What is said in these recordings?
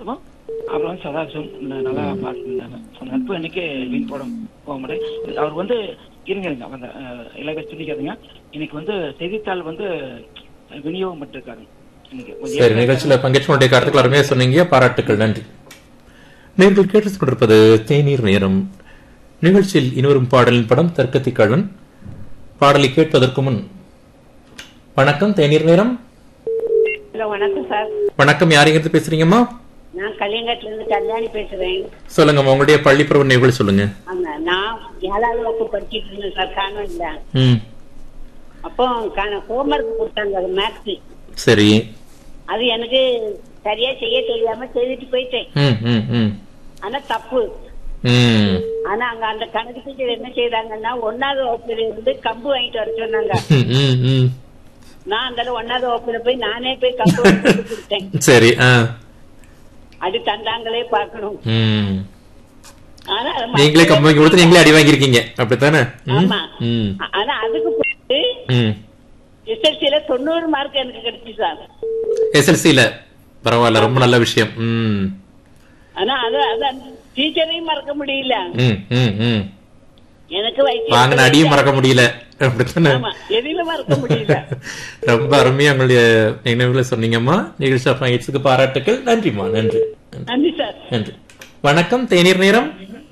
நட்பும் அப்புறம் வந்து சதாசிவம் ந- நல்லா பார்த்துருந்தாங்க ஸோ நட்பு இன்னைக்கு வீண் போட போக முடியும் அவர் வந்து இருங்க இருங்க அந்த இலக்கை சொல்லிக்காதுங்க இன்னைக்கு வந்து செய்தித்தாள் வந்து விநியோகம் பண்ணிருக்காரு இன்னைக்கு கொஞ்சம் சரி நிகழ்ச்சியில பங்கேற்றவனுடைய கருத்துக்கள் அருமையா சொன்னீங்க பாராட்டுக்கள் நன்றி நீங்கள் கேட்டுக் கொண்டிருப்பது தேநீர் நேரம் நிகழ்ச்சியில் இனிவரும் பாடலின் படம் தர்க்கத்தி கள்ளன் பாடலை கேட்பதற்கு முன் வணக்கம் தேநீர் நேரம் ஹலோ வணக்கம் சார் வணக்கம் யாரிங்கிருந்து பேசுறீங்கம்மா நான் கலியங்கத்துல இருந்து கல்யாணி பேசுறேன் சொல்லுங்கம்மா உங்களுடைய பள்ளி பருவ நிகழ்வு சொல்லுங்க ஆமா நான் ஏழாவது வகுப்பு படிச்சிட்டு இருந்தேன் சார் கான்வென்ட்ல ம் அப்போ ஹோம்ஒர்க் கொடுத்தாங்க மேத்ஸ் சரி அது எனக்கு சரியா செய்ய தெரியாம செய்துட்டு போயிட்டேன் ம் ம் ம் ஆனா தப்பு ம் ஆனா அங்க அந்த கணக்கு டீச்சர் என்ன செய்தாங்கன்னா ஒன்னாவது வகுப்புல இருந்து கம்பு வாங்கிட்டு வர சொன்னாங்க ம், ம் ம் நான் அந்த ஒன்னாவது வகுப்புல போய் நானே போய் கம்பு வாங்கிட்டு வந்து கொடுத்தேன் சரி ஆ அது தந்தாங்களே பார்க்கணும் ம் ஆனா அது நீங்களே மக்களே கம்பெனி கொடுத்து நீங்களே அடி வாங்கியிருக்கீங்க அப்படித்தானே ம் ஆமா ம் ஆனா அதுக்கு போட்டு ம் எஸ்எல்சியில தொண்ணூறு மார்க் எனக்கு கிடைச்சு சார் எஸ்எல்சியில பரவாயில்ல ரொம்ப நல்ல விஷயம் ம் ஆனா அது அது டீச்சரையும் மறக்க முடியல ம் ம் ம் எனக்கு வயசு வாங்கின அடியும் மறக்க முடியல அப்படித்தானே ஆமா எதையும் மறக்க முடியல ரொம்ப அருமையா உங்களுடைய நினைவுகளை சொன்னீங்கம்மா நிகழ்ச்சி பயிற்சிக்கு பாராட்டுக்கள் நன்றிம்மா நன்றி நன்றி சார் நன்றி வணக்கம் தேநீர் நேரம்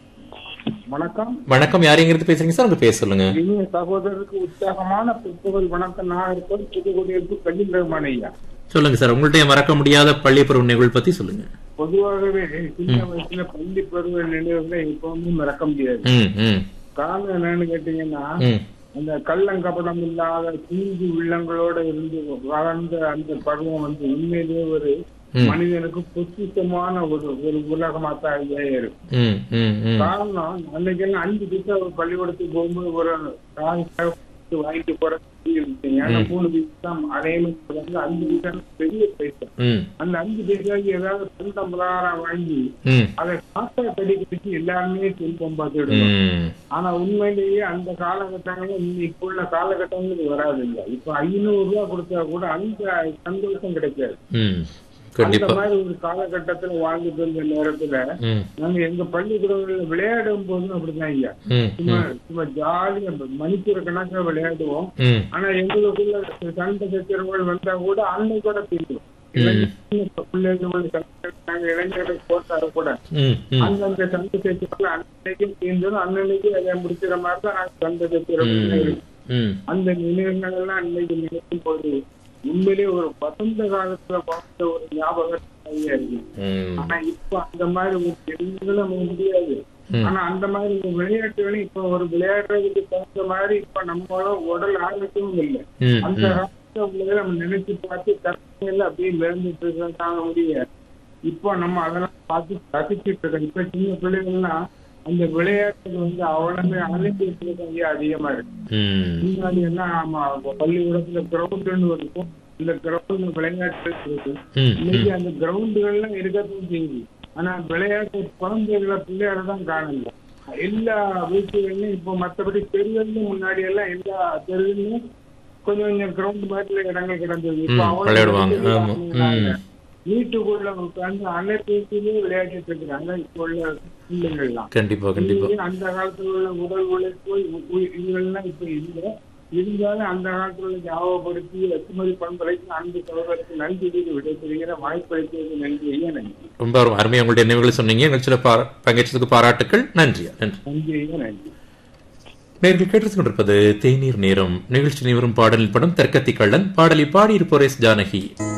வணக்கம் வணக்கம் யாரைங்கிறது பேசுறீங்க சார் உங்க பேர் சொல்லுங்க இனிய சகோதரருக்கு உற்சாகமான பிற்பகல் வணக்கம் நான் இருப்பது புதுக்குடியிருப்பு கல்விரகமான ஐயா சொல்லுங்க சார் உங்கள்ட்ட மறக்க முடியாத பள்ளி பருவ நிகழ்வு பத்தி சொல்லுங்க பொதுவாகவே சின்ன வயசுல பள்ளி பருவ நினைவுகளை எப்பவுமே மறக்க முடியாது ம் ம் காரணம் என்னன்னு கேட்டீங்கன்னா ம் அந்த கள்ளங்கபடம் இல்லாத தீங்கு உள்ளங்களோட இருந்து வளர்ந்த அந்த பருவம் வந்து உண்மையிலேயே ஒரு ம். மனிதனுக்கு பொக்கிஷமான ஒரு ஒரு உலகமா தான் ஐயா இருக்கு ம் ம் ம் காரணம் அன்னைக்கெல்லாம் அஞ்சு பைசா ஒரு பள்ளிக்கூடத்துக்கு போகும்போது ஒரு காசு கொடுத்து வாங்கிட்டு போற ஏன்னா மூணு பைசா தான் அரையணும் வந்து அஞ்சு பைசா பெரிய பைசா ம் அந்த அஞ்சு பைசாக்கு ஏதாவது சொந்த முதலாரம் வாங்கி ம் அதை காசா கடிக்கிறதுக்கு எல்லாருமே செல்பம் பார்த்துடுவோம் ம் ஆனா உண்மையிலேயே அந்த காலகட்டங்களும் இன்னும் இப்ப உள்ள காலகட்டங்களுக்கு வராது இல்ல இப்ப ஐநூறு ரூபாய் கொடுத்தா கூட அந்த சந்தோஷம் கிடைக்காது ம் அந்த கண்டிப்பா மாதிரி ஒரு காலகட்டத்துல வாழ்ந்துட்டு இருந்த நேரத்துல ம் நாங்க எங்க பள்ளிக்கூடங்கள்ல விளையாடும் போதும் அப்படிதான் ஐயா ம் சும்மா சும்மா ஜாலியா மணிக்கூட கணக்கா விளையாடுவோம் ம் ஆனா எங்களுக்குள்ள சண்டை சச்சரவுகள் வந்தா கூட அன்னைக்கூட தீர்ந்துடும் இளைஞர் பிள்ளைகள் சண்டை நாங்க இளைஞர்கள் போட்டா கூட ம் ம் அந்தந்த சண்டை சச்சரவுகள் அன்னைக்கும் தீர்ந்ததும் அன்னன்னைக்கு அதை முடிக்கிற மாதிரி தான் நாங்க சண்டை சச்சரவுகள் இருக்கு. ம் அந்த நினைவுகள் எல்லாம் அன்னைக்கு நினைக்கும் போது உண்மையிலேயே ஒரு வசந்த காலத்துல வாழ்ந்த ஒரு ஞாபகம் நிறைய இருக்கு ம் ஆனா இப்ப அந்த மாதிரி ஒரு எதுவும் முடியாது ம். ஆனா அந்த மாதிரி ஒரு விளையாட்டுகளும் இப்ப ஒரு விளையாடுறதுக்கு தகுந்த மாதிரி இப்ப நம்மளோட உடல் ஆரோக்கியமும் இல்லை ம் அந்த காலத்துல உள்ளதை நம்ம நினைச்சு பார்த்து கற்பனையில அப்படியே விளையாண்டுட்டு இருக்காங்க முடியாது இப்போ நம்ம அதெல்லாம் பார்த்து ரசிச்சுட்டு இருக்கோம் இப்ப சின்ன பிள்ளைகள்லாம் அந்த விளையாட்டுகள் வந்து அவ்வளவு அலைஞ்சிட்டு அதிகமா இருக்கு ம் முன்னாடி எல்லாம் ஆமா பள்ளிக்கூடத்துல கிரவுண்டுன்னு இருக்கும் இந்த கிரவுண்ட் விளையாட்டு இருக்கு ம் இன்னைக்கு அந்த கிரவுண்டுகள்லாம் இருக்கத்தான் செய்யுது ஆனா விளையாட்டு குழந்தைகளை பிள்ளையார தான் காணல எல்லா வீட்டுகள்லயும் இப்போ மத்தபடி தெருவுலையும் முன்னாடி எல்லாம் எல்லா தெருவுலையும் கொஞ்சம் கொஞ்சம் கிரவுண்ட் மாதிரி இடங்கள் கிடந்தது இப்போ ம், அவ்வளவு விளையாடுவாங்க. இடங்கள் ஆமா. காணல. ம். வீட்டுக்குள்ள உட்கார்ந்து அலைபேசியிலே விளையாடிட்டு இருக்கிறாங்க இப்போ உள்ள பிள்ளைங்கள்லாம் கண்டிப்பா கண்டிப்பா உண்மையிலேயே அந்த காலத்துல உள்ள உடல் உழைப்பு உ- உ- இதெல்லாம் இப்ப இல்ல இருந்தாலும் அந்த காலத்துல உள்ள ஞாபகப்படுத்தி வெற்றுமதி பண்பலைக்கு அன்பு சகோதரருக்கு நன்றி கூறி விடைபெறுகிற வாய்ப்பளித்ததுக்கு நன்றி ஐயா நன்றி ரொம்ப அரு- அருமையா உங்களுடைய நினைவுகளை சொன்னீங்க நிகழ்ச்சியில பாரா- பங்கேற்றதுக்கு பாராட்டுக்கள் நன்றி நன்றி நன்றி ஐயா நன்றி நேர்கள் கேட்டுக் கொண்டிருப்பது தேநீர் நேரம் நிகழ்ச்சி வரும் பாடலின் படம் தெற்கத்தி கள்ளன் பாடலை பாடியிருப்போர் எஸ் ஜானகி